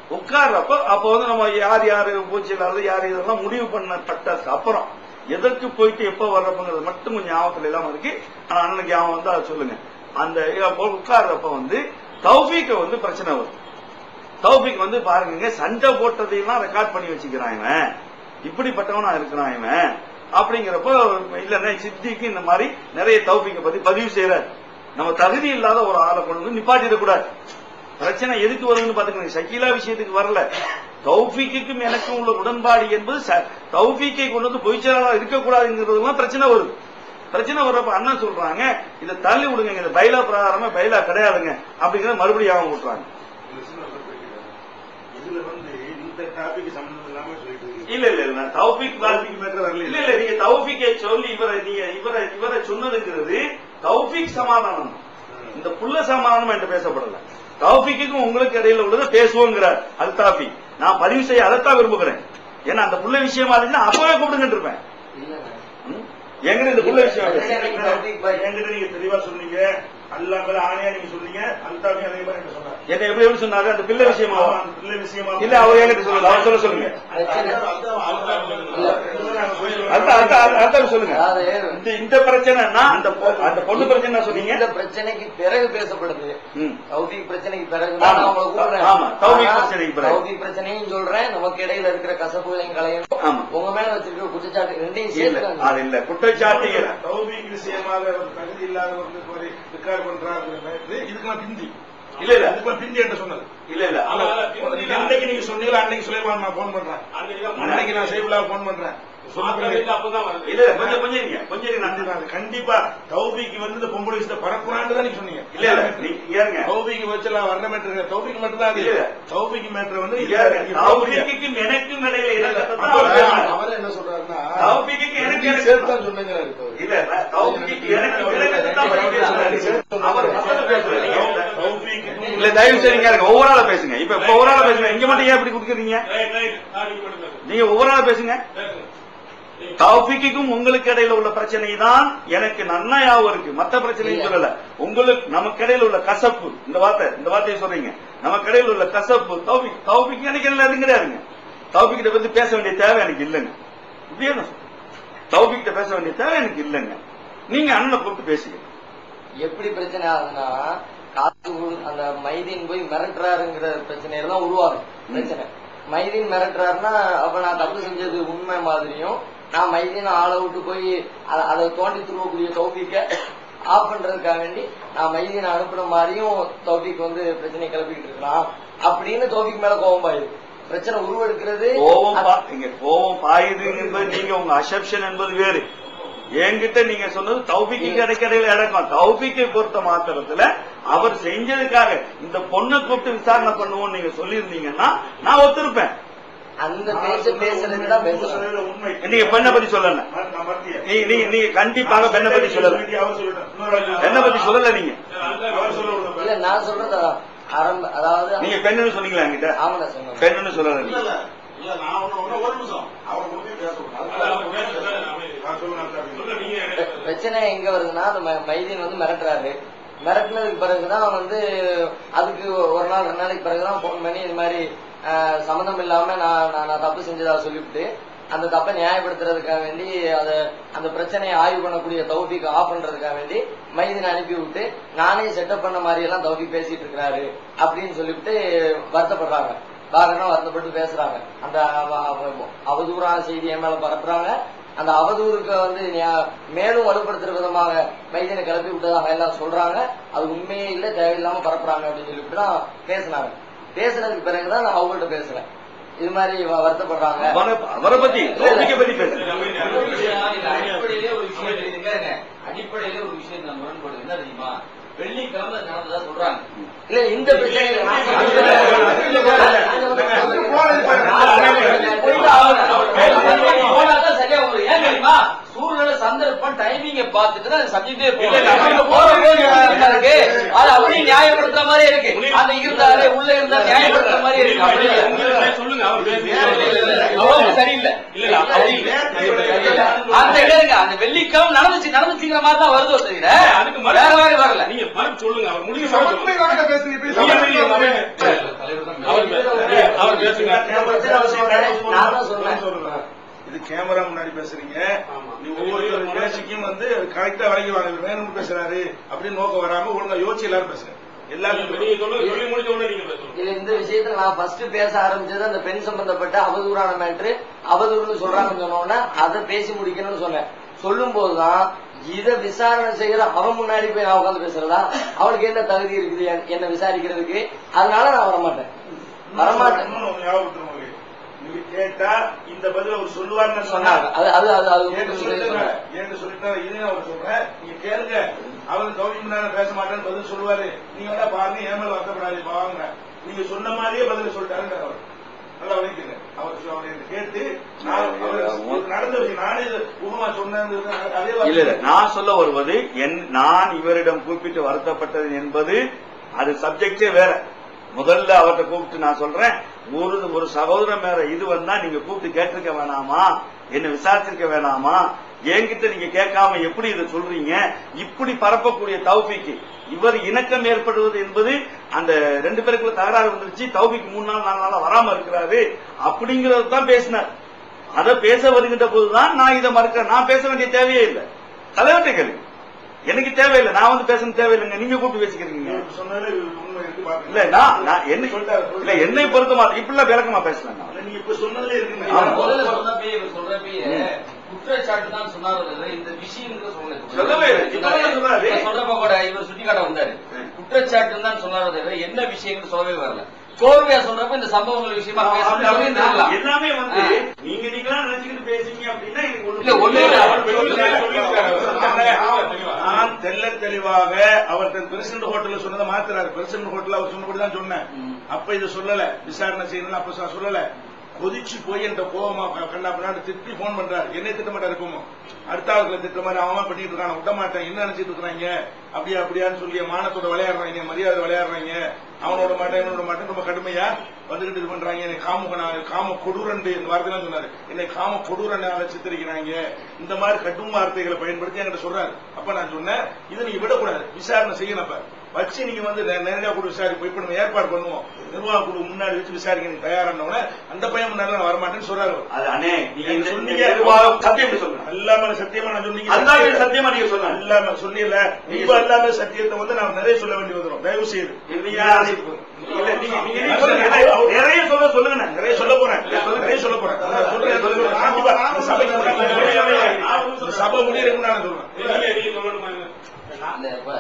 உட்கார்றப்ப அப்ப வந்து நம்ம யார் யாரு பூச்சியிலாவது யார் இதெல்லாம் முடிவு பண்ணப்பட்டதுக்கு அப்புறம் எதற்கு போயிட்டு எப்ப வர்றப்பங்கிறது மட்டும் கொஞ்சம் ஞாபகத்துல இல்லாம இருக்கு ஆனா அண்ணனுக்கு ஞாபகம் வந்து அதை சொல்லுங்க அந்த அப்போ உட்கார்றப்ப வந்து தௌஃபீக்க வந்து பிரச்சனை வரும் தௌஃபிக் வந்து பாருங்க சண்டை போட்டதையெல்லாம் ரெக்கார்ட் பண்ணி வச்சுக்கிறான் இவன் இப்படிப்பட்டவனா இருக்கிறான் இவன் அப்படிங்கிறப்போ இல்லன்னா சித்திக்கு இந்த மாதிரி நிறைய தௌஃபிக்க பத்தி பதிவு செய்யறாரு நம்ம தகுதி இல்லாத ஒரு ஆளை கொண்டு வந்து நிப்பாட்டிடக்கூடாது பிரச்சனை எதுக்கு வருதுன்னு பாத்துக்கோங்க ஷக்கீலா விஷயத்துக்கு வரல தௌஃபிக்கும் எனக்கும் உள்ள உடன்பாடு என்பது ச- தௌஃபீக்கை கொண்டு வந்து பொய்ச்சலா இருக்கக்கூடாதுங்கிறதுலாம் பிரச்சனை வருது பிரச்சனை வர்றப்ப அண்ணன் சொல்றாங்க இதை தள்ளி விடுங்க இந்த பைலா பிரகாரமா பைலா கிடையாதுங்க அப்படிங்கறத மறுபடியும் அவங்க விட்டுறாங்க இதுல வந்து இந்த டாபிக் சம்பந்தம் இல்லாம சொல்லிட்டு இருக்கீங்க. இல்ல இல்ல இல்ல தௌஃபிக் டாபிக் மேட்டர் வரல இல்ல இல்ல நீங்க தௌஃபிக்கை சொல்லி இவரை நீங்க இவரை இவரை சொன்னதுங்கிறது தௌஃபிக் சமாதானம் இந்த புள்ள சமாதானம் என்று பேசப்படல தௌஃபிக்கும் உங்களுக்கு இடையில உள்ளதை பேசுவோங்கிறார் அல்தாஃபி நான் பதிவு செய்ய அதைத்தான் விரும்புகிறேன் ஏன்னா அந்த புள்ள விஷயமா இருந்துச்சுன்னா அப்பவே கூப்பிடுங்கன்னு இருப்பேன் ம்? எங்கிட்ட இந்த புள்ள விஷயம் என்கிட்ட நீங்க தெளிவா சொன்னீங்க அல்லா மேல ஆணையா நீங்க சொன்னீங்க அல்தாபி அதே மாதிரி என்கிட்ட சொன்னாரு என்ன எப்படி எப்படி சொன்னாரு அந்த பிள்ளை விஷயமா ஆமா, அந்த பிள்ளை விஷயமா இல்ல அவர் என்கிட்ட சொல்லல அவர் சொல்ல சொல்லுங்க அடுத்த அடுத்த அடுத்த சொல்லுங்க அதாவது இந்த இந்த பிரச்சனைனா அந்த பொ- அந்த பொண்ணு பிரச்சனை சொன்னீங்க இந்த பிரச்சனைக்கு பிறகு பேசப்படுது ம். தௌஃபீக் பிரச்சனைக்கு பிறகு ஆமா. நான் உங்களை கூப்பிடுறேன். ஆமா, தௌஃபீக் ஆனா, பிரச்சனைக்கு பிறகு. தௌஃபீக் பிரச்சனையும் சொல்றேன் நமக்கு இடையில இருக்கிற கசப்புகளையும் களையணும் ஆமா. உங்க மேல வச்சிருக்கிற குற்றச்சாட்டு ரெண்டையும் இல்ல சேர்த்து அது இல்ல குற்றச்சாட்டு தௌபிக் விஷயமாக ஒரு தகுதி இல்லாதவர்களுக்கு ஒரு ரெக்கார்ட் பண்றாங்க இதுக்கெல்லாம் பிந்தி இல்ல இல்ல அதுக்கெல்லாம் பிந்தி என்று சொன்னது இல்ல இல்ல ஆனா, என்னைக்கு நீங்க சொன்னீங்களோ அன்னைக்கு சுலைமான் நான் போன் பண்றேன் அன்னைக்கு நான் சேவிலா போன் பண்றேன் சொன்ன பிறகு இல்ல இல்ல கொஞ்சம் கொஞ்சம் இருங்க கொஞ்சம் இருங்க நன்றி நான் கண்டிப்பா தௌபிக்கு வந்து இந்த பொம்பளை விஷயத்தை பரப்புறான்னு தான் நீங்க சொன்னீங்க இல்ல இல்ல நீங்க ஏறுங்க தௌபிக்கு வச்சு நான் வர்ண மேட்டர் தௌபிக்கு மட்டும் தான் அது இல்ல. தௌபிக்கு மேட்டர் வந்து நீங்க ஏறுங்க. தௌஃபீக்குக்கும் எனக்கும் இடையில இணக்கத்தை தான் அவர் பேசுறாரு. அவர் என்ன சொல்றாருன்னா தௌஃபீக்குக்கு எனக்கு ரெண்டையும் எனக்கு சேர்த்து தான் சொன்னீங்கிறாரு இப்ப அவரு. இல்ல தௌஃபீக்கு எனக்கு இணக்கத்தை தான் பத்தி பேசுறாரு. அவர் மசாலா பேசுறாரு. நீங்க தௌபிக்கு இல்ல தயவு செய்து நீங்க இருங்க. ஒவ்வொரு ஆளா பேசுங்க இப்ப இப்ப ஒவ்வொரு ஆளா பேசுங்க இங்க மட்டும் ஏன் இப்படி கொடுக்குறீங்க நீங்க ஒவ்வொரு ஆளா பேசுங்க தௌஃபிக்கும் உங்களுக்கு இடையில உள்ள பிரச்சனை தான் எனக்கு நன்மையாவும் இருக்கு மத்த பிரச்சனையும் சொல்லல உங்களுக்கு நமக்கு இடையில உள்ள கசப்பு இந்த வார்த்தை இந்த வார்த்தையை சொல்றீங்க நமக்கு இடையில உள்ள கசப்பு தௌஃபிக் தௌஃபிக் எனக்கு இல்ல இருங்கிறாருங்க தௌஃபிக்கிட்ட பத்தி பேச வேண்டிய தேவை எனக்கு இல்லைங்க இப்படியே நான் சொல்றேன். தௌஃபிக்கிட்ட பேச வேண்டிய தேவை எனக்கு இல்லைங்க நீங்க அண்ணனை கூப்பிட்டு பேசுங்க எப்படி பிரச்சனை ஆகுதுன்னா காசு கொடு- அந்த மைதீன் போய் மிரட்டுறாருங்கிற பிரச்சனையில தான் உருவாகும் பிரச்சனை மைதீன் மிரட்டுறாருன்னா அப்ப நான் தப்பு செஞ்சது உண்மை மாதிரியும் நான் மைதீன் ஆளை விட்டு போய் அத- அதை தோண்டி துருவக்கூடிய தௌபிக்க ஆஃப் பண்றதுக்காக வேண்டி நான் மைதீன் அனுப்புன மாதிரியும் தௌபிக் வந்து பிரச்சனை கிளப்பிக்கிட்டு இருக்கலாம் அப்படின்னு தௌபிக் மேல கோபம் பாயுது பிரச்சனை உருவெடுக்கிறது கோபம் பா- இங்க கோபம் பாயுது என்பது நீங்க உங்க அசப்ஷன் என்பது வேறு என்கிட்ட நீங்க சொன்னது தௌபிக்கு கிடைக்கடையில இடக்கம் தௌபிக்கை பொறுத்த மாத்திரத்துல அவர் செஞ்சதுக்காக இந்த பொண்ணை கூப்பிட்டு விசாரணை பண்ணுவோம் நீங்க சொல்லியிருந்தீங்கன்னா நான் ஒத்துருப்பேன் அந்த பேச்ச பேசுறதுக்கு தான் பேசுறேன் சொன்னதுல உண்மை நீங்க பெண்ணை பத்தி சொல்லல நான் மத்திய நீ நீ நீங்க கண்டிப்பாக பெண்ணை பத்தி சொல்லல அவர் சொல்லட்டும் இன்னொரு ஆள் பெண்ணை பத்தி சொல்லல நீங்க அவர் சொல்ல விடுங்க. இல்ல நான் சொல்றது அதான். ஆரம்ப அதாவது நீங்க பெண்ணுன்னு சொன்னீங்களா என்கிட்ட ஆமாண்ணா சொன்னேன் பெண்ணுன்னு சொல்லல இல்ல நீங்க இல்ல இல்ல நான் ஒண்ணு ஒண்ணு ஒரு நிமிஷம் அவர் முடிஞ்சு பேசணும் நான் சொல்லுங்க பிர- பிரச்சனை எங்க வருதுன்னா அந்த ம- மைதீன் வந்து மிரட்டுறாரு மிரட்டினதுக்கு பிறகுதான் வந்து அதுக்கு ஒரு நாள் ரெண்டு நாளைக்கு பிறகுதான் போன் பண்ணி இது மாதிரி ஆஹ், சம்மந்தம் இல்லாம நான் நான் நான் தப்பு செஞ்சதா சொல்லிவிட்டு அந்த தப்பை நியாயப்படுத்துறதுக்காக வேண்டி அத அந்த பிரச்சனையை ஆய்வு பண்ணக்கூடிய தௌபிக்கு ஆஃப் பண்றதுக்காக வேண்டி மைதீன் அனுப்பி விட்டு நானே செட்டப் பண்ண மாதிரி எல்லாம் தௌபிக் பேசிட்டு இருக்கிறாரு அப்படின்னு சொல்லிவிட்டு வருத்தப்படுறாங்க காரணம் வருத்தப்பட்டு பேசுறாங்க அந்த அவ- அவ- அவதூறான செய்தி என் மேல பரப்புறாங்க அந்த அவதூறுக்கு வந்து நியா- மேலும் வலுப்படுத்துற விதமாக மைதனை கிளப்பி விட்டதாக எல்லாம் சொல்றாங்க அது உண்மையே இல்ல தேவையில்லாம பரப்புறாங்க அப்படின்னு சொல்லிட்டு தான் பேசினாங்க பேசுனதுக்கு பிறகுதான் நான் அவங்கள்ட்ட பேசுறேன் இது மாதிரி வ- வருத்தப்படுறாங்க அவரை- அவரை பத்தி தௌபிக்கை பத்தி பேசுங்க அடிப்படையிலே ஒரு விஷயம் இருக்குங்க அடிப்படையிலே ஒரு விஷயம் நான் முரண்படுது என்ன தெரியுமா வெள்ளிக்கிழமை நடந்ததா சொல்றாங்க இல்ல இந்த பிரச்சனையில நான் போனாதான் சரியா வரும். ஏன் தெரியுமா சூழ்நிலை சந்தர்ப்பம் டைமிங்க பார்த்துட்டு தான் சப்ஜெக்டே இல்ல, இல்ல, அவங்க போகுது இருக்கு அது அப்படியே நியாயப்படுத்துற மாதிரி இருக்கு அந்த இருந்தாரு உள்ள இருந்தா நியாயப்படுத்துற மாதிரி இருக்கு அப்படி இல்ல. சொல்லுங்க அவர் அவங்க சரியில்லை அந்த இடங்க அந்த வெள்ளிக்கிழமை நடந்துச்சு நடந்துச்சுங்கிற மாதிரி தான் வருதோ தவிர அதுக்கு மறு- வேற வேற வரல நீங்க மறுப்பு சொல்லுங்க அவர் முடிவு சமத்துவம் பேசுங்க சொல்லுங்க அவர் பேசுங்க. நான் தான் சொன்னேன் சொல்றேன். இது கேமரா முன்னாடி பேசுறீங்க ஆமா. நீ ஒவ்வொரு பேசிக்கும் வந்து கரெக்டா வழங்கி வாங்க இவர் வேணும்னு பேசுறாரு அப்படின்னு நோக்கம் வராம ஒழுங்கா யோசிச்சு எல்லாரும் பேசுங்க எல்லாரும் நீங்க சொல்லு சொல்லி முடிச்ச உடனே நீங்க பேசணும் இது இந்த விஷயத்துல நான் ஃபர்ஸ்ட் பேச ஆரம்பிச்சது அந்த பெண் சம்பந்தப்பட்ட அவதூறான மேட்ரு அவதூறுன்னு சொல்றாங்கன்னு சொன்ன உடனே அதை பேசி முடிக்கணும்னு சொன்னேன் சொல்லும் போதுதான் இத விசாரணை செய்யற அவன் முன்னாடி போய் நான் உட்காந்து பேசுறதா அவனுக்கு என்ன தகுதி இருக்குது என்- என்ன விசாரிக்கிறதுக்கு அதனால நான் வரமாட்டேன் வரமாட்டேன் இன்னொன்னு ஒண்ணு ஞாபகம் விட்டுருங்க உங்களுக்கு. நீங்க கேட்டா இந்த பதில அவர் சொல்லுவாருன்னு சொன்னாங்க சொன்னாங்க அது அது அது அது ஏன்னு உங்களுக்கு சொல்லிட்டு சொன்னேன். ஏன்னு சொல்லிட்டு இதையும் அவர் சொல்றேன் நீங்க கேளுங்க அவர் கௌரி நேரம் பேச மாட்டேன்னு பதில் சொல்லுவாரு நீங்க வேணா பாருங்க ஏமல் வருத்தப்படாது வாங்க நீங்க சொன்ன மாதிரியே பதில் சொல்லிட்டாருங்க அவர் நல்லா வைக்குங்க அவர் சொ- அவர் எனக்கு கேட்டு நான் அவர் நடந்த விஷயம் நானே இது உண்மை சொன்னேன் அதே இல்ல இல்ல வார்த்தை. நான் சொல்ல வருவது என் நான் இவரிடம் கூப்பிட்டு வருத்தப்பட்டது என்பது அது சப்ஜெக்டே வேற முதல்ல அவர்கிட்ட கூப்பிட்டு நான் சொல்றேன் ஒரு ஒரு சகோதரன் மேல இது வந்தா நீங்க கூப்பிட்டு கேட்டிருக்க வேணாமா என்ன விசாரிச்சிருக்க வேணாமா என்கிட்ட நீங்க கேட்காம எப்படி இதை சொல்றீங்க இப்படி பரப்பக்கூடிய தௌபிக்கு இவர் இணக்கம் ஏற்படுவது என்பது அந்த ரெண்டு பேருக்குள்ள தகராறு வந்துருச்சு தௌபிக்கு மூணு நாள் நாலு நாளா வராம இருக்கிறாரு அப்படிங்கறது தான் பேசினார் அதை பேச வருகின்ற போதுதான் நான் இதை மறுக்கிறேன் நான் பேச வேண்டிய தேவையே இல்லை தலைவர்கிட்ட கேள்வி எனக்கு தேவையில்லை நான் வந்து பேசணும் தேவையில்லைங்க நீங்க கூப்பிட்டு பேசிக்கிறீங்க இவர் சொன்னதுல உண்மை இருக்கு பாருங்க. இல்ல நான் நான் என்ன சொல்லிட்டாரு, இல்ல சொல்லிட்டாரு. என்னை பொறுத்த மாதிரி இப்படிலாம் விளக்கமா பேசலாம் நான் இல்ல, நீங்க இப்ப சொன்னதுல இருக்குங்க ஆமா. முதல்ல சொன்னப்பே இவர் சொல்றப்பயே குற்றச்சாட்டு தான் சொன்னார் தவிர இந்த விஷயம் சொல்லல சொல்லவே இல்லை. இப்பதான் சொன்னாரு. இப்ப சொல்றப்ப கூட இவர் சுட்டிக்காட்ட வந்தாரு குற்றச்சாட்டு தான் சொன்னார் தவிர என்ன விஷயம்னு சொல்லவே வரல கோர்வையா சொல்றப்ப இந்த சம்பவங்கள் விஷயமா பேசணும் சொல்லியிருந்திருக்கலாம். எல்லாமே வந்து ஆ. நீங்க நீங்களா நினைச்சுக்கிட்டு பேசுறீங்க அப்படின்னா எனக்கு ஒண்ணும் இல்ல, ஒண்ணும் இல்ல. அவர் சொல்லிருக்காரு, சொல்லிருக்காரு. சொல்லிருக்காரு. நான் தெல்ல தெளிவாக அவர்கிட்ட பிரசிடண்ட் ஹோட்டல்ல சொன்னதை மாத்துறாரு பிரசிடண்ட் ஹோட்டல் அவர் சொன்னபடி தான் சொன்னேன் ம். அப்ப இதை சொல்லல விசாரணை செய்யணும் அப்ப நான் சொல்லல கொதிச்சு போய் என்ற கோவமா கண்ணா பண்ணாடு திட்டி போன் பண்றாரு என்னை திட்ட மாட்டாரு இருக்குமோ அடுத்த ஆளுகளை திட்ட மாதிரி அவன் பண்ணிட்டு இருக்கான் நான் விட மாட்டேன் என்ன நினைச்சிட்டு இருக்காங்க அப்படியா அப்படியான்னு சொல்லி மானத்தோட விளையாடுறாங்க மரியாதை விளையாடுறாங்க அவனோட மாட்டேன் இவனோட மாட்டேன் ரொம்ப கடுமையா வந்துகிட்டு இது பண்றாங்க என்னை காம காம கொடூரண்டு இந்த வார்த்தைலாம் சொன்னாரு என்னை காம கொடூரனால சித்தரிக்கிறாங்க இந்த மாதிரி கடும் வார்த்தைகளை பயன்படுத்தி என்கிட்ட சொல்றாரு அப்ப நான் சொன்னேன் இதை நீங்க விடக்கூடாது விசாரணை செய்யணும் அப்ப வச்சு நீங்க வந்து நே- நேரடியா கூட விசாரிப்போம் இப்ப நம்ம ஏற்பாடு பண்ணுவோம் நிர்வாக குழு முன்னாடி வச்சு விசாரிக்க நீங்க தயாரானவன அந்த பையன் முன்னாடி நான் வரமாட்டேன்னு சொல்றாரு அவர். அது அண்ணே நீங்க இந்த சொன்னீங்க. சொன்னீங்க சத்தியம் சொல்லுங்க அல்லாம சத்தியமா நான் சொன்னீங்க அல்லாமே சத்தியமா நீங்க சொல்லுங்க அல்லாம சொன்னீங்கல்ல இப்ப அல்லாம சத்தியத்தை வந்து நான் நிறைய சொல்ல வேண்டி வந்துடும் தயவு செய்து இல்லையா? இல்ல, நீங்க- நீங்க என்ன சொல்லுங்க? நிறைய சொல்ல சொல்லுங்க நிறைய சொல்ல போறேன் நிறைய சொல்ல போறேன் நான் சொல்றேன் சொல்லுங்க. கண்டிப்பா இந்த சபைக்கு முன்னாடி இந்த சபை முடியறதுக்கு நான் சொல்றேன் நீங்க நீங்க சொல்லணுமா இல்ல, இப்ப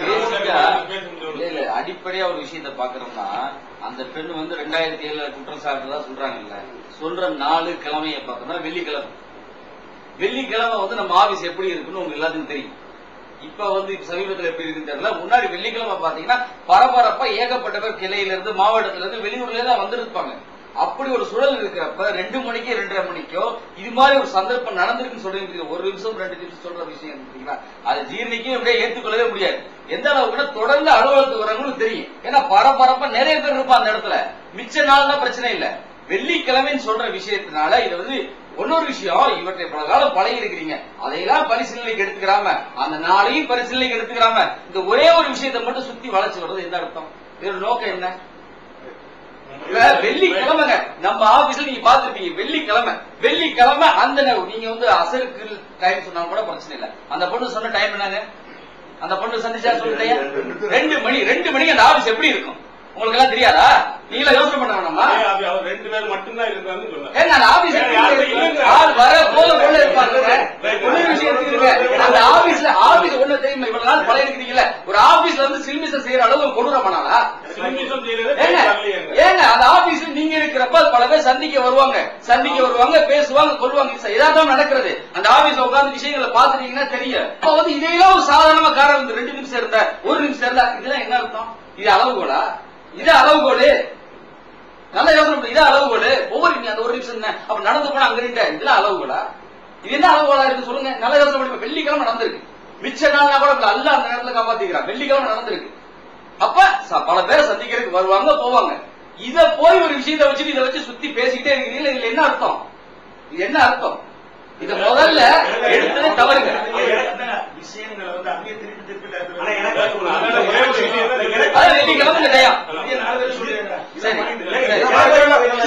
basic-ஆ இல்ல, இல்ல, அடிப்படையா ஒரு விஷயத்தை பாக்குறோம்னா அந்த பெண் வந்து ரெண்டாயிரத்தி ஏழுல குற்றம் சாட்டுறதா சொல்றாங்கல்ல சொல்ற நாலு கிழமையை பார்த்தோம்னா வெள்ளிக்கிழமை வெள்ளிக்கிழமை வந்து நம்ம ஆபீஸ் எப்படி இருக்குன்னு உங்களுக்கு எல்லாத்துக்கும் தெரியும் இப்ப வந்து இப்ப சமீபத்துல எப்படி இருக்குன்னு தெரியல முன்னாடி வெள்ளிக்கிழமை பாத்தீங்கன்னா பரபரப்பா ஏகப்பட்ட பேர் கிளையில இருந்து மாவட்டத்துல இருந்து வெளியூர்ல இருந்து வந்திருப்பாங்க அப்படி ஒரு சூழல் இருக்கிறப்ப ரெண்டு மணிக்கோ ரெண்டரை மணிக்கோ இது மாதிரி ஒரு சந்தர்ப்பம் நடந்திருக்குன்னு சொல்றீங்க ஒரு நிமிஷம் ரெண்டு நிமிஷம் சொல்ற விஷயம் இருக்கீங்களா அது ஜீர்ணிக்கும் அப்படியே ஏத்துக்கொள்ளவே முடியாது எந்த அளவுக்குன்னா தொடர்ந்து அலுவலகத்துக்கு வரவங்களுக்கு தெரியும் ஏன்னா பரபரப்பா நிறைய பேர் இருப்பான் அந்த இடத்துல மிச்ச நாள்னா பிரச்சனை இல்ல வெள்ளிக்கிழமைன்னு சொல்ற விஷயத்தினால இது வந்து இன்னொரு விஷயம் இவற்றை பல காலம் பழகி இருக்கிறீங்க அதையெல்லாம் பரிசீலனைக்கு எடுத்துக்கிறாம அந்த நாளையும் பரிசீலனைக்கு எடுத்துக்கிறாம இந்த ஒரே ஒரு விஷயத்தை மட்டும் சுத்தி வளைச்சு வர்றது என்ன அர்த்தம் இதோட நோக்கம் என்ன இப்ப வெள்ளிக்கிழமைங்க நம்ம ஆபீஸ்ல நீங்க பாத்துருப்பீங்க வெள்ளிக்கிழமை வெள்ளிக்கிழமை அந்த நே- நீங்க வந்து அசருக்கு டைம் சொன்னா கூட பிரச்சனை இல்ல அந்த பொண்ணு சொன்ன டைம் என்னங்க அந்த பொண்ணு சந்திச்சா சொல்லிட்டேன் ரெண்டு மணி ரெண்டு மணிக்கு அந்த ஆபீஸ் எப்படி இருக்கும் உங்களுக்கு எல்லாம் தெரியாதா நீங்களா யோசனை பண்ண வேணாமா அவர் ரெண்டு பேர் மட்டும்தான் இருந்தாருன்னு சொன்னார் ஏங்க அந்த ஆபீஸ் வேற யாரும் இல்லைங்க. ஆள் வர போல உள்ள இருப்பாங்க ஒண்ணு விஷயத்துக்கு இருங்க அந்த ஆபீஸ்ல ஆபீஸ் ஒண்ணு தெரியுமா இவ்வளவு நாள் பழைய இருக்கிறீங்கல்ல ஒரு ஆபீஸ்ல வந்து சில்மிசம் செய்யற அளவு கொடூரமானாலா சிலிமிசம் செய்யறது ஏங்க வரலையேங்க. ஏங்க அந்த ஆபீஸ்ல நீங்க இருக்கிறப்ப பல பேர் சந்திக்க வருவாங்க சந்திக்க வருவாங்க பேசுவாங்க கொள்வாங்க ஏதாவது நடக்கிறது அந்த ஆபீஸ்ல உட்கார்ந்து விஷயங்களை பாத்துட்டீங்கன்னா தெரியும் அப்ப வந்து இதையெல்லாம் ஒரு சாதாரணமா காரணம் இருந்து ரெண்டு நிமிஷம் இருந்தா ஒரு நிமிஷம் இருந்தா இதெல்லாம் என்ன அர்த்தம் இது அளவுகோலா இது அளவுகோலு நல்ல யோசனை பண்ணு. இதான் அளவுகோலு ஒவ்வொரு நீ அந்த ஒரு நிமிஷம் என்ன அப்ப நடந்து போனா அங்க நின்ற இதெல்லாம் அளவுகோலா இது என்ன அளவுகோலா இருக்கு சொல்லுங்க நல்ல யோசனை பண்ணி இப்ப வெள்ளிக்கிழமை நடந்திருக்கு மிச்ச நாள்னா கூட இப்ப அல்ல அந்த நேரத்துல காப்பாத்திக்கிறான் வெள்ளிக்கிழமை நடந்திருக்கு அப்ப ச- பல பேரை சந்திக்கிறதுக்கு வருவாங்க போவாங்க இத போய் ஒரு விஷயத்தை வச்சுட்டு இதை வச்சு சுத்தி பேசிக்கிட்டே இருக்கிறீங்களா இதுல என்ன அர்த்தம் இது என்ன அர்த்தம் இத முதல்ல எடுத்ததே தவறுங்க விஷயங்களை வந்து அப்படியே திருப்பி திருப்பி ஆனா எனக்கு அதனால ஒரே ஒரு விஷயம் தான் அதான் வெள்ளிக்கிழமை இந்த டயம் அப்படியே நாலு பேர் சொல்லிடுறேன். சரி இதை சரி. பண்ணிட்டு-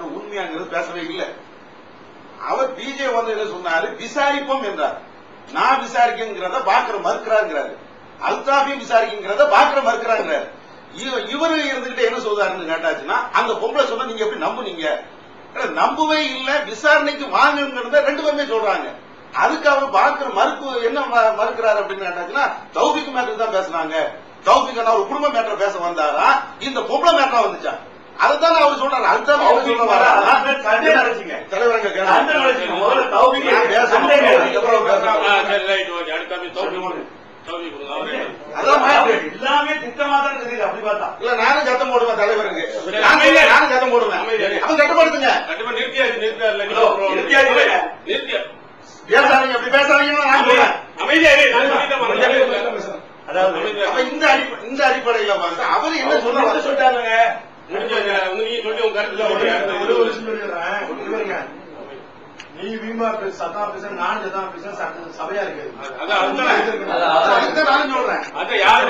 பேசுறது உண்மையாங்கிறது பேசவே இல்லை அவர் பிஜே வந்து என்ன சொன்னாரு விசாரிப்போம் என்றார் நான் விசாரிக்கிறத பாக்குற மறுக்கிறாங்கிறாரு அல்தாஃபி விசாரிக்கிறத பாக்குற மறுக்கிறாங்கிறாரு இவ- இவரு இருந்துகிட்டு என்ன சொல்றாருன்னு கேட்டாச்சுன்னா அந்த பொம்பளை சொன்னா நீங்க எப்படி நம்புனீங்க ஏன்னா, நம்பவே இல்ல விசாரணைக்கு வாங்குங்கிறத ரெண்டு பேருமே சொல்றாங்க அதுக்கு அவர் பார்க்கிற மறுப்பு என்ன ம- மறுக்கிறாரு அப்படின்னு கேட்டாச்சுன்னா தௌபிக் மேட்டர் தான் பேசுனாங்க தௌபிக் அண்ணா ஒரு குடும்ப மேட்டர் பேச வந்தாரா இந்த பொம்பளை மேட்டரா வந்துச்சா அதுதான் அவர் சொல்றாரு அதுதான் அவர் சொல்ல வராரா சண்டை நடந்துச்சுங்க தலைவரங்க சண்டை நடந்துச்சுங்க முதல்ல தௌபிக்கு நான் பேசணும். சண்டை நடந்துச்சு. அதுக்கப்புறம் பேசணும். ஆ, சரி ரைட் ஓகே அடுத்த தம்பி தோல்வி தோல்வி கொடுங்க அவரே அதான் மாதிரி. எல்லாமே திட்டமா தான் தெரியுது அப்படி பார்த்தா இல்ல நானும் சத்தம் போடுவேன் தலைவருக்கு சரி, நானும் அமைதியா. நானும் சத்தம் போடுவேன் அமைதியா. அவன் கட்டுப்படுத்துங்க கண்டிப்பா நிறுத்தியாச்சு நிறுத்தியாரு ஹலோ, நிறுத்தியாச்சு. நிறுத்தியா பேசாதீங்க அப்படி பேசாதீங்கன்னு நான் சொல்றேன் அமைதியா இரு, நான் சொல்லிட்டேன் பாருங்க. அதாவது அமைதியா அப்ப இந்த அடிப்ப- இந்த அடிப்படையில பார்த்தா அவர் என்ன சொல்ல வர சொல்லிட்டாங்க முடிஞ்சு உங்க நீங்க சொல்லி உங்க கருத்து சொல்லி அடுத்த ஒரு ஒரு விஷயம் சொல்லிடுறேன். ஒண்ணு பாருங்க. நீ வீம்பா பேச சத்தமா பேச நான் சத்தமா பேச சட்ட- சபையா இருக்கு அதான் அதுதான் அதுதான் நானும் சொல்றேன் அதான் யாரு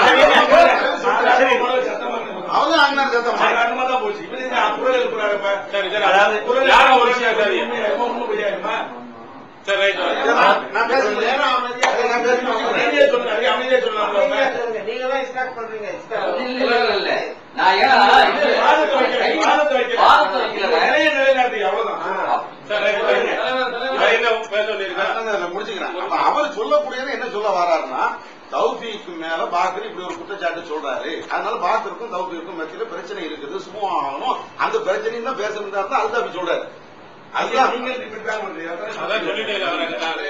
அவர்தான் ஆங்கினார் சத்தம் சாதாரணமா தான் போச்சு இவரு என்ன குரல் எழுப்புறாரு இப்ப? சரி சரி அதாவது குரல் யாரும் ஒரு எழுப்புறாரு. விஷயம் சரி உண்மை- எப்ப உண்மை பொய்யாயிருமா? சரி ரைட் நான் நான் பேசுறேன் நான் பேசுறேன் அமைதியா சொல்லுங்க, அமைதியா சொல்லலாம் நீங்க தான் ஸ்டார்ட் பண்றீங்க இல்ல, இல்ல, இல்ல, இல்ல. நான் ஏன்னா இது வாதத்தை வைக்கிறேன், வாதத்தை வைக்கிறேன். வாதத்தை வைக்கல. நிலைய நிலைநாட்டுங்க, அவ்வளவுதான். சரி ரைட் ரைட் என்ன பேச சொல்லியிருக்கேன் நான் அதுல முடிச்சுக்கிறேன் அப்ப அவர் சொல்லக்கூடியது என்ன சொல்ல வர்றாருன்னா தௌஃபீக்கு மேல பாக்கர் இப்படி ஒரு குற்றச்சாட்டு சொல்றாரு அதனால பாக்கருக்கும் தௌஃபீக்கும் மத்தியில பிரச்சனை இருக்குது சும்மா ஆகணும் அந்த பிரச்சனையும் தான் பேசணும் தான் அல்தாபி சொல்றாரு அதுதான் நீங்கள் இப்படி தான் பண்றீங்க. அதான் சொல்லிட்டேன் அவரை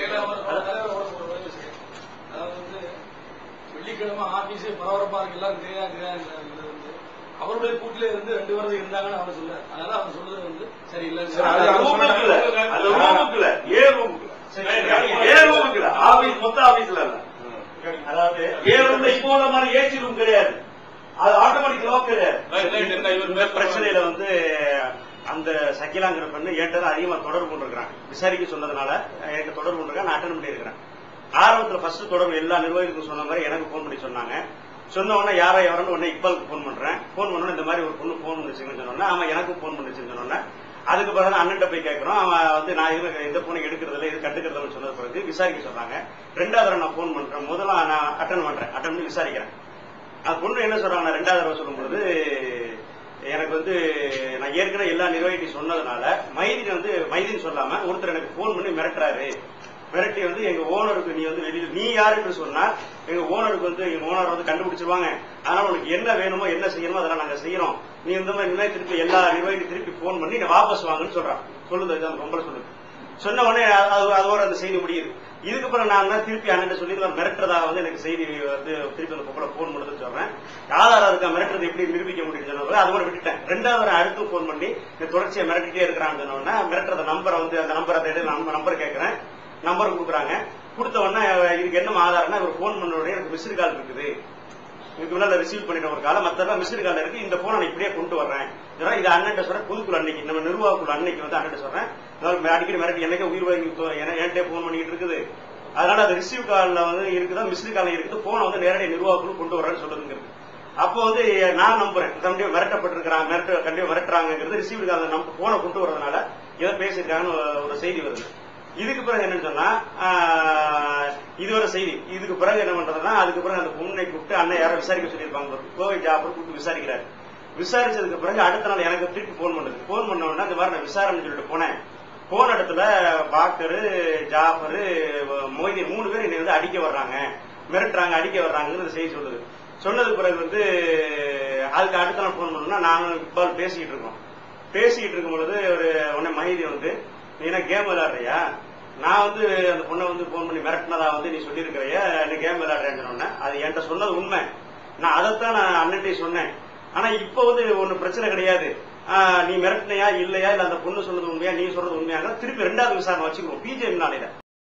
அதாவது வந்து வெள்ளிக்கிழமை ஆபீஸ் பரபரப்பா இருக்கு எல்லாரும் தெரியா தெரியாது வந்து அவருடைய கூட்டில இருந்து ரெண்டு பேரும் இருந்தாங்கன்னு அவர் சொல்ல அதனால அவர் சொல்றது வந்து சரி இல்ல சரி, அது அவர் ரூமுக்குள்ள அது ரூமுக்குள்ள ஏ ரூமுக்குள்ள ஏ ரூமுக்குள்ள ஆபீஸ் மொத்த ஆபீஸ்ல இல்ல அதாவது ஏ ரூம்ல இப்போ உள்ள மாதிரி ஏசி ரூம் கிடையாது அது ஆட்டோமேட்டிக் லாக் கிடையாது ரைட் ரைட் என்ன இவர் பேச பிரச்சனையில வந்து அந்த சக்கிலாங்கிற பெண்ணு என்கிட்ட தான் அதிகமா தொடர்பு கொண்டிருக்கிறாங்க விசாரிக்க சொன்னதுனால எனக்கு தொடர்பு கொண்டிருக்கேன் நான் அட்டன் பண்ணியிருக்கிறேன் ஆரம்பத்துல ஃபர்ஸ்ட் தொடர்பு எல்லா நிர்வாகிகளுக்கும் சொன்ன மாதிரி எனக்கு ஃபோன் பண்ணி சொன்னாங்க சொன்ன உடனே யாரோ யாரோன்னு உடனே இக்பாலுக்கு ஃபோன் பண்றேன் ஃபோன் பண்ண இந்த மாதிரி ஒரு பொண்ணு ஃபோன் பண்ணிச்சுன்னு சொன்னோன்னே அவன் எனக்கும் ஃபோன் பண்ணிச்சுன்னு சொன்னோன்னே அதுக்கு பிறகு அண்ணன்ட்ட போய் கேட்கறோம் அவன் வந்து நான் இது இந்த போனை எடுக்கிறது இல்லை இது கண்டுக்கிறதுன்னு சொன்னது பிறகு விசாரிக்க சொன்னாங்க ரெண்டாவது தடவை நான் ஃபோன் பண்றேன் முதல்ல நான் அட்டன் பண்றேன் அட்டன் பண்ணி விசாரிக்கிறேன் அந்த பொண்ணு என்ன சொல்றாங்க நான் ரெண்டாவது தடவை சொல்லும்பொழுது எனக்கு வந்து நான் ஏற்கனவே எல்லா நிர்வாகிட்டையும் சொன்னதுனால மைதீன் வந்து மைதீன் சொல்லாம ஒருத்தர் எனக்கு ஃபோன் பண்ணி மிரட்டுறாரு மிரட்டி வந்து எங்க ஓனருக்கு நீ வந்து வெளியில நீ யாருன்னு சொன்னா எங்க ஓனருக்கு வந்து எங்க ஓனர் வந்து கண்டுபிடிச்சிருவாங்க அதனால உனக்கு என்ன வேணுமோ என்ன செய்யணுமோ அதெல்லாம் நாங்க செய்யறோம் நீ இந்த மாதிரி இனிமே திருப்பி எல்லா நிர்வாகிட்டையும் திருப்பி ஃபோன் பண்ணி நீ வாபஸ் வாங்கன்னு சொல்றான் சொல்லுது அது அந்த பொம்பளை சொல்லுது சொன்ன உடனே அது அதோட அந்த செய்தி முடியுது இதுக்கு பிறகு நான் தான் திருப்பி அண்ணன் சொல்லி இதை மிரட்டுறதா வந்து எனக்கு செய்தி வந்து திருப்பி அந்த பொம்பளை ஃபோன் பண்ணுறதுன்னு சொல்றேன் ஆதாரம் இருக்கா மிரட்டுறது எப்படி நிரூபிக்க முடியும்னு சொன்னது அது கூட விட்டுட்டேன் ரெண்டாவது தடவை அடுத்து ஃபோன் பண்ணி இந்த தொடர்ச்சியை மிரட்டிட்டே இருக்கிறான்னு சொன்ன உடனே மிரட்டுறத நம்பரை வந்து அந்த நம்பரை தேடி நம்ம நம்பர் கேட்கறேன் நம்பர் கொடுக்குறாங்க கொடுத்த உடனே இதுக்கு என்ன ஆதாரம்னா இவர் ஃபோன் பண்ண உடனே எனக்கு மிஸ்டு கால் இருக்குது இதுக்கு முன்னால ரிசீவ் பண்ணிட்ட ஒரு காலம் மத்தெல்லாம் மிஸ்டு கால் இருக்கு இந்த போனை நான் இப்படியே கொண்டு வர்றேன் இதெல்லாம் இது அண்ணன் சொல்றேன் புதுக்குள்ள அன்னைக்கு நம்ம நிர்வாகக்குள்ள அன்னைக்கு வந்து அண்ணன் சொல்றேன் அதாவது அடிக்கடி மிரட்டி என்னைக்கு உயிர் வாங்கி என்கிட்ட போன் பண்ணிட்டு இருக்குது அதனால அது ரிசீவ் கால்ல வந்து இருக்குதா மிஸ்டு கால் இருக்குது போனை வந்து நேரடியாக நிர்வாகக்குள்ள கொண்டு வர்றேன்னு சொல்லுதுங்கிறது அப்போ வந்து நான் நம்புறேன் கண்டிப்பா மிரட்டப்பட்டிருக்கிறாங்க மிரட்ட கண்டிப்பா மிரட்டுறாங்கிறது ரிசீவ் கால் நம்ம போனை கொண்டு வரதுனால ஏதோ பேசியிருக்காங்கன்னு ஒரு செய்தி வருது இதுக்கு பிறகு என்னன்னு சொன்னா ஆஹ், இது ஒரு செய்தி இதுக்கு பிறகு என்ன பண்றதுன்னா அதுக்கு பிறகு அந்த பொண்ணை கூப்பிட்டு அண்ணன் யாரோ விசாரிக்க சொல்லியிருப்பாங்க கோவை ஜாபர் கூப்பிட்டு விசாரிக்கிறாரு விசாரிச்சதுக்கு பிறகு அடுத்த நாள் எனக்கு திருப்பி போன் பண்ணுது போன் பண்ண உடனே இந்த மாதிரி நான் விசாரணை சொல்லிட்டு போனேன் போன இடத்துல பாக்கரு ஜாஃபரு மொய்தீன் மூணு பேர் என்னை வந்து அடிக்க வர்றாங்க மிரட்டுறாங்க அடிக்க வர்றாங்கன்னு செய்தி சொல்லுது சொன்னதுக்கு பிறகு வந்து அதுக்கு அடுத்த நாள் போன் பண்ணோம்னா நானும் இக்பால் பேசிக்கிட்டு இருக்கோம் பேசிக்கிட்டு இருக்கும் பொழுது ஒரு உடனே மஹிதி வந்து நீ என்ன கேம் விளையாடுறியா நான் வந்து அந்த பொண்ணை வந்து போன் பண்ணி மிரட்டினதா வந்து நீ சொல்லியிருக்கிறைய என்ன கேம் விளையாடுறேன்னு சொன்னேன் அது என்கிட்ட சொன்னது உண்மை நான் அதைத்தான் நான் அண்ணன்ட்டே சொன்னேன் ஆனா இப்ப வந்து ஒண்ணு பிரச்சனை கிடையாது ஆஹ் நீ மிரட்டினையா இல்லையா இல்ல அந்த பொண்ணு சொன்னது உண்மையா நீ சொல்றது உண்மையா திருப்பி ரெண்டாவது விசாரணை வச்சுக்குவோம் பிஜேபி நாளையில